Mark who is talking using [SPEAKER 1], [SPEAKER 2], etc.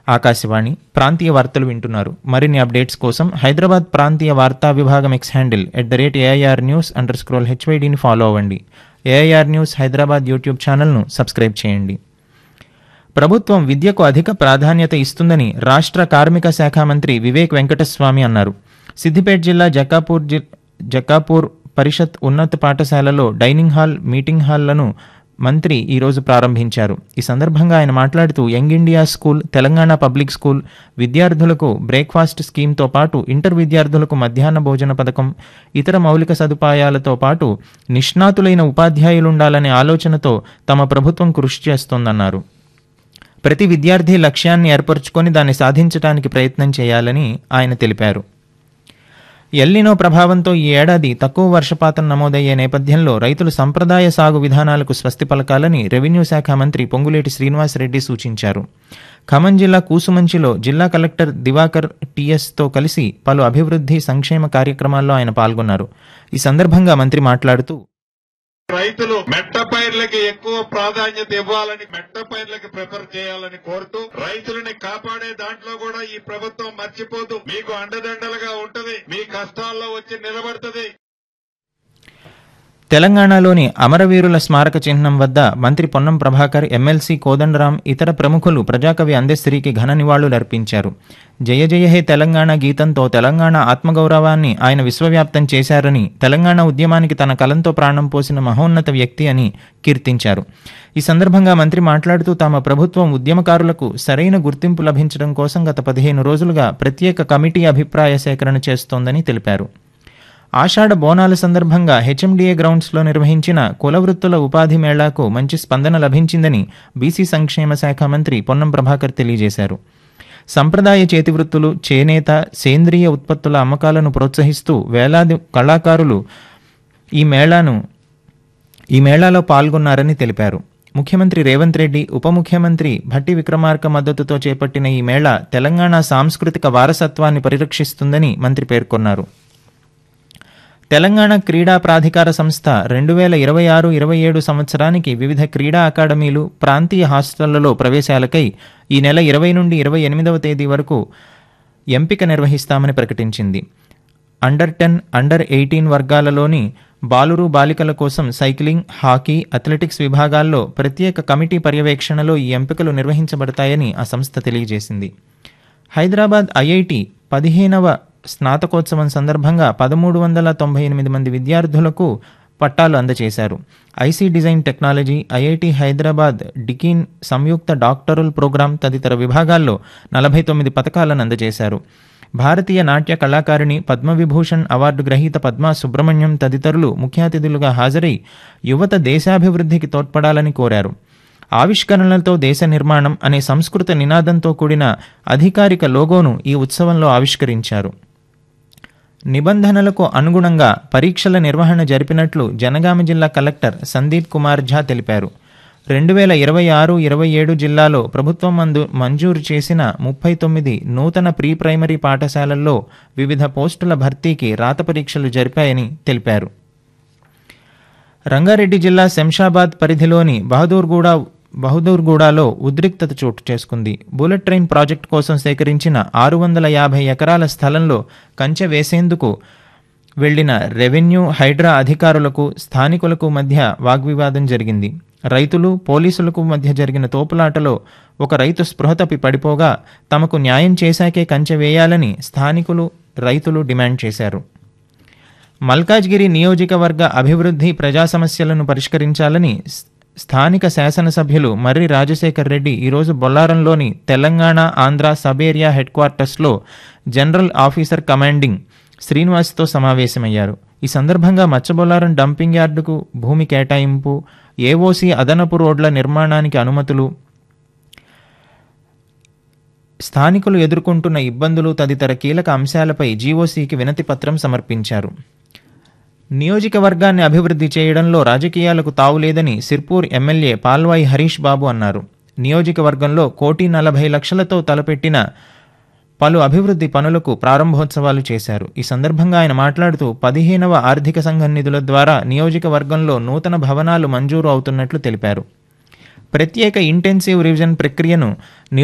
[SPEAKER 1] ఆకాశవాణి ప్రాంతీయ వార్తలు వింటున్నారు మరిన్ని అప్డేట్స్ కోసం హైదరాబాద్ ప్రాంతీయ వార్తా విభాగం X handle at the rate AIR news underscore హెచ్వైడిని ఫాలో అవ్వండి ఏఐఆర్ న్యూస్ హైదరాబాద్ యూట్యూబ్ ఛానల్ను సబ్స్క్రైబ్ చేయండి ప్రభుత్వం విద్యకు అధిక ప్రాధాన్యత ఇస్తుందని రాష్ట్ర కార్మిక శాఖ మంత్రి వివేక్ వెంకటస్వామి అన్నారు సిద్దిపేట జిల్లా జక్కాపూర్ జి జక్కాపూర్ పరిషత్ ఉన్నత పాఠశాలలో డైనింగ్ హాల్ మీటింగ్ హాల్లను మంత్రి ఈరోజు ప్రారంభించారు ఈ సందర్భంగా ఆయన మాట్లాడుతూ young India school Telangana public school విద్యార్థులకు బ్రేక్ఫాస్ట్ స్కీమ్తో పాటు ఇంటర్ విద్యార్థులకు మధ్యాహ్న భోజన పథకం ఇతర మౌలిక సదుపాయాలతో పాటు నిష్ణాతులైన ఉపాధ్యాయులుండాలనే ఆలోచనతో తమ ప్రభుత్వం కృషి చేస్తోందన్నారు ప్రతి విద్యార్థి లక్ష్యాన్ని ఏర్పరచుకొని దాన్ని సాధించడానికి ప్రయత్నం చేయాలని ఆయన తెలిపారు ఎల్లినో ప్రభావంతో ఈ ఏడాది తక్కువ వర్షపాతం నమోదయ్యే నేపథ్యంలో రైతులు సంప్రదాయ సాగు విధానాలకు స్వస్తి పలకాలని రెవెన్యూ శాఖ మంత్రి పొంగులేటి శ్రీనివాసరెడ్డి సూచించారు ఖమ్మం జిల్లా కూసుమంచిలో జిల్లా కలెక్టర్ దివాకర్ టీఎస్తో కలిసి పలు అభివృద్ధి సంక్షేమ కార్యక్రమాల్లో ఆయన పాల్గొన్నారు ఈ సందర్భంగా మంత్రి మాట్లాడుతూ
[SPEAKER 2] రైతులు మెట్ట పైర్లకి ఎక్కువ ప్రాధాన్యత ఇవ్వాలని మెట్ట పైర్లకి ప్రిఫర్ చేయాలని కోరుతూ రైతులని కాపాడే దాంట్లో కూడా ఈ ప్రభుత్వం మర్చిపోతూ మీకు అండదండలుగా ఉంటది మీ కష్టాల్లో వచ్చి నిలబడుతుంది
[SPEAKER 1] తెలంగాణలోని అమరవీరుల స్మారక చిహ్నం వద్ద మంత్రి పొన్నం ప్రభాకర్ ఎమ్మెల్సీ కోదండరాం ఇతర ప్రముఖులు ప్రజాకవి అందెశ్రీకి ఘన నివాళులర్పించారు జయ జయ హే తెలంగాణ గీతంతో తెలంగాణ ఆత్మగౌరవాన్ని ఆయన విశ్వవ్యాప్తం చేశారని తెలంగాణ ఉద్యమానికి తన కలంతో ప్రాణం పోసిన మహోన్నత వ్యక్తి అని కీర్తించారు ఈ సందర్భంగా మంత్రి మాట్లాడుతూ తమ ప్రభుత్వం ఉద్యమకారులకు సరైన గుర్తింపు లభించడం కోసం గత పదిహేను రోజులుగా ప్రత్యేక కమిటీ అభిప్రాయ సేకరణ చేస్తోందని తెలిపారు ఆషాఢ బోనాల సందర్భంగా హెచ్ఎండిఏ గ్రౌండ్స్లో నిర్వహించిన కుల వృత్తుల ఉపాధి మేళాకు మంచి స్పందన లభించిందని బీసీ సంక్షేమ శాఖ మంత్రి పొన్నం ప్రభాకర్ తెలియజేశారు సంప్రదాయ చేతి వృత్తులు చేనేత సేంద్రియ ఉత్పత్తుల అమ్మకాలను ప్రోత్సహిస్తూ వేలాది కళాకారులు ఈ మేళాను ఈ మేళాలో పాల్గొన్నారని తెలిపారు ముఖ్యమంత్రి రేవంత్ రెడ్డి ఉప ముఖ్యమంత్రి భట్టి విక్రమార్క మద్దతుతో చేపట్టిన ఈ మేళా తెలంగాణ సాంస్కృతిక వారసత్వాన్ని పరిరక్షిస్తుందని మంత్రి పేర్కొన్నారు తెలంగాణ క్రీడా ప్రాధికార సంస్థ రెండు వేల ఇరవై ఆరు ఇరవై ఏడు సంవత్సరానికి వివిధ క్రీడా అకాడమీలు ప్రాంతీయ హాస్టళ్లలో ప్రవేశాలకై ఈ నెల ఇరవై నుండి ఇరవై ఎనిమిదవ తేదీ వరకు ఎంపిక నిర్వహిస్తామని ప్రకటించింది అండర్ టెన్ అండర్ ఎయిటీన్ వర్గాలలోని బాలురు బాలికల కోసం సైక్లింగ్ హాకీ అథ్లెటిక్స్ విభాగాల్లో ప్రత్యేక కమిటీ పర్యవేక్షణలో ఈ ఎంపికలు నిర్వహించబడతాయని ఆ సంస్థ తెలియజేసింది హైదరాబాద్ ఐఐటి పదిహేనవ స్నాతకోత్సవం సందర్భంగా పదమూడు వందల తొంభై ఎనిమిది మంది విద్యార్థులకు పట్టాలు అందజేశారు IC design technology IIT Hyderabad Deakin సంయుక్త డాక్టరల్ ప్రోగ్రాం తదితర విభాగాల్లో నలభై తొమ్మిది పథకాలను అందజేశారు భారతీయ నాట్య కళాకారిణి పద్మవిభూషణ్ అవార్డు గ్రహీత పద్మా సుబ్రహ్మణ్యం తదితరులు ముఖ్య అతిథులుగా హాజరై యువత దేశాభివృద్ధికి తోడ్పడాలని కోరారు ఆవిష్కరణలతో దేశ నిర్మాణం అనే సంస్కృత నినాదంతో కూడిన అధికారిక లోగోను ఈ ఉత్సవంలో ఆవిష్కరించారు నిబంధనలకు అనుగుణంగా పరీక్షల నిర్వహణ జరిపినట్లు జనగామ జిల్లా కలెక్టర్ సందీప్ కుమార్ ఝా తెలిపారు రెండు వేల ఇరవై ఆరు ఇరవై ఏడు జిల్లాలో ప్రభుత్వం మందు మంజూరు చేసిన ముప్పై తొమ్మిది నూతన ప్రీ ప్రైమరీ పాఠశాలల్లో వివిధ పోస్టుల భర్తీకి రాత పరీక్షలు జరిపాయని తెలిపారు రంగారెడ్డి జిల్లా శంషాబాద్ పరిధిలోని బహదూర్గూడ బహదూర్గూడలో ఉద్రిక్తత చోటు చేసుకుంది బుల్లెట్ ట్రైన్ ప్రాజెక్టు కోసం సేకరించిన ఆరు వందల యాభై ఎకరాల స్థలంలో కంచె వేసేందుకు వెళ్లిన రెవెన్యూ హైడ్రా అధికారులకు స్థానికులకు మధ్య వాగ్వివాదం జరిగింది రైతులు పోలీసులకు మధ్య జరిగిన తోపులాటలో ఒక రైతు స్పృహ తప్పి పడిపోగా తమకు న్యాయం చేశాకే కంచె వేయాలని స్థానికులు రైతులు డిమాండ్ చేశారు మల్కాజ్గిరి నియోజకవర్గ అభివృద్ధి ప్రజా సమస్యలను పరిష్కరించాలని స్థానిక శాసనసభ్యులు మర్రి రాజశేఖర్ రెడ్డి ఈరోజు బొల్లారంలోని తెలంగాణ ఆంధ్ర సబ్ ఏరియా హెడ్ క్వార్టర్స్లో జనరల్ ఆఫీసర్ కమాండింగ్ శ్రీనివాస్తో సమావేశమయ్యారు ఈ సందర్భంగా మచ్చబొల్లారం డంపింగ్ యార్డుకు భూమి కేటాయింపు ఏఓసీ అదనపు రోడ్ల నిర్మాణానికి అనుమతులు స్థానికులు ఎదుర్కొంటున్న ఇబ్బందులు తదితర కీలక అంశాలపై జీఓసీకి వినతి పత్రం సమర్పించారు నియోజకవర్గాన్ని అభివృద్ధి చేయడంలో రాజకీయాలకు తావులేదని సిర్పూర్ ఎమ్మెల్యే పాల్వాయి హరీష్ బాబు అన్నారు నియోజకవర్గంలో కోటి నలభై లక్షలతో తలపెట్టిన పలు అభివృద్ధి పనులకు ప్రారంభోత్సవాలు చేశారు ఈ సందర్భంగా ఆయన మాట్లాడుతూ పదిహేనవ ఆర్థిక సంఘం నిధుల ద్వారా నియోజకవర్గంలో నూతన భవనాలు మంజూరు అవుతున్నట్లు తెలిపారు ప్రత్యేక ఇంటెన్సివ్ రివిజన్ ప్రక్రియను